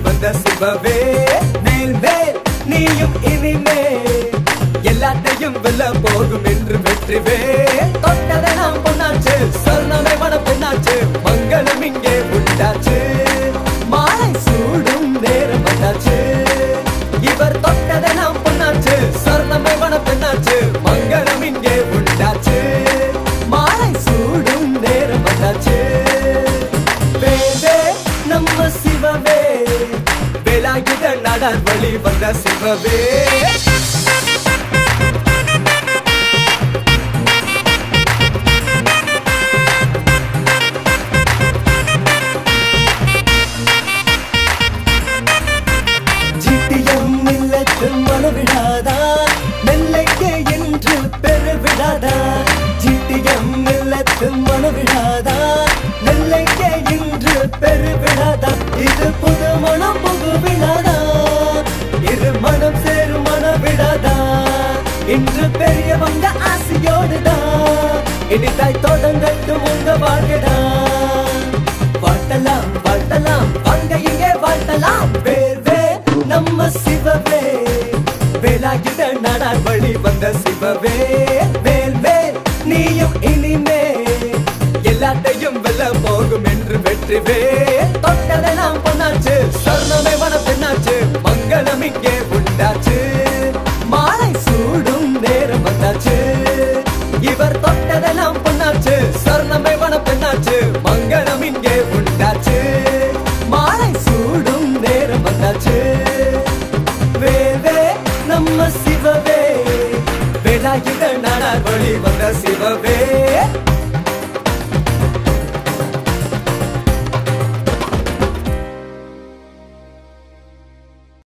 வந்த சிவவே மேல் மேல் நீயும் இனிமே எல்லாத்தையும் வெல்ல போகும் என்று வெற்றிவே தொட்டதை நாம் பொண்ணாச்சு சொர்ணமே மன பெண்ணாச்சு மங்களம் இங்கே உண்டாச்சு மாலை சூடும் நேரம் வந்தாச்சு இவர் தொட்டதை நாம் பொண்ணாச்சு சொர்ணமே மன பெண்ணாச்சு மங்களம் இங்கே உண்டாச்சு மாலை சூடும் நேரம் வந்தாச்சு வேவே நம்ம சிவவே வேலாயுத நாடார் வழி வந்த சிவவே ஜிட்டியம் இல்லத்து மனவிடாதா மெல்லைக்கு என்று பெருவிடாதா ஜிட்டியம் இல்லத்து மனவிடாதா மெல்லைக்கு என்று பெருவிடாதா இது புது மனம் புது விடாதா இரு மனம் சேரும் மனவிடாதா இன்று பெரியவங்க ஆசையோடுதான் இனிதாய் தொடங்கட்டும் உங்க வாழ்க்கடா வாழ்த்தலாம் வாழ்த்தலாம் வாங்க இங்கே வாழ்த்தலாம் வேர்வே நம்ம சிவவே வேலாயுத நாடார் வழி வந்த சிவவே வேல் வேல் நீயும் இனிமே எல்லாத்தையும் வெல்ல போகும் என்று வெற்றிவே தொட்டதெல்லாம் பொண்ணாச்சு சொர்ணமே மன பெண்ணாச்சு மங்களம் இங்கே உண்டாச்சு மாலை சூடும் நேரம் வந்தாச்சு இவர் தொட்டதெல்லாம் பொண்ணாச்சு சொர்ணமே மன பெண்ணாச்சு மங்களம் இங்கே உண்டாச்சு மாலை சூடும் நேரம் வந்தாச்சு வேவே நம்ம சிவவே வேலாயுத நாடார் வழி வந்த சிவவே